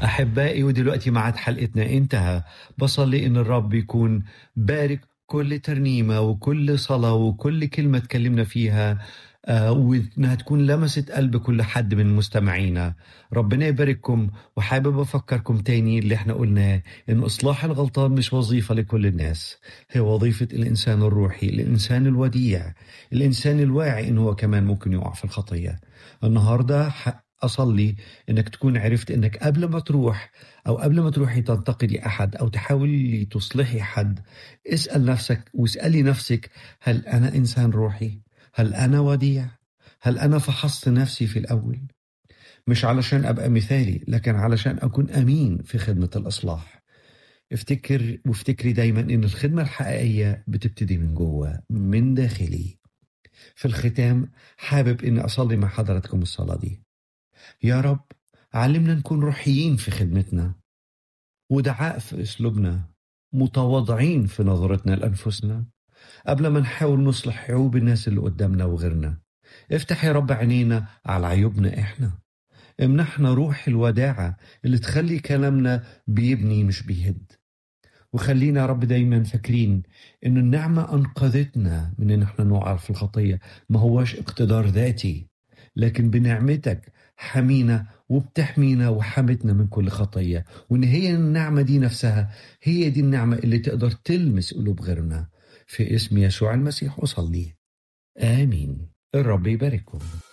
أحبائي ودلوقتي معاد حلقتنا انتهى بصلي إن الرب يكون بارك كل ترنيمة وكل صلاة وكل كلمة تكلمنا فيها آه، وإنها تكون لمست قلب كل حد من مستمعينا ربنا يبارككم وحابب أفكركم تاني اللي احنا قلناه إن إصلاح الغلطان مش وظيفة لكل الناس هي وظيفة الإنسان الروحي الإنسان الوديع الإنسان الواعي إن هو كمان ممكن يقع في الخطية النهاردة أصلي إنك تكون عرفت إنك قبل ما تروح أو قبل ما تروحي تنتقدي أحد أو تحاولي تصلحي حد اسأل نفسك واسألي نفسك هل أنا إنسان روحي؟ هل أنا وديع؟ هل أنا فحصت نفسي في الأول؟ مش علشان أبقى مثالي لكن علشان أكون أمين في خدمة الإصلاح افتكر وافتكري دايما إن الخدمة الحقيقية بتبتدي من جوه من داخلي في الختام حابب إني أصلي مع حضراتكم الصلاة دي يا رب علمنا نكون روحيين في خدمتنا ودعاء في اسلوبنا متواضعين في نظرتنا لانفسنا قبل ما نحاول نصلح عيوب الناس اللي قدامنا وغيرنا افتح يا رب عينينا على عيوبنا احنا امنحنا روح الوداعة اللي تخلي كلامنا بيبني مش بيهد وخلينا يا رب دايما فاكرين ان النعمة انقذتنا من ان احنا نقع في الخطية ما هواش اقتدار ذاتي لكن بنعمتك حمينا وبتحمينا وحمتنا من كل خطية وإن هي النعمة دي نفسها هي دي النعمة اللي تقدر تلمس قلوب غيرنا في اسم يسوع المسيح أصلي آمين الرب يبارككم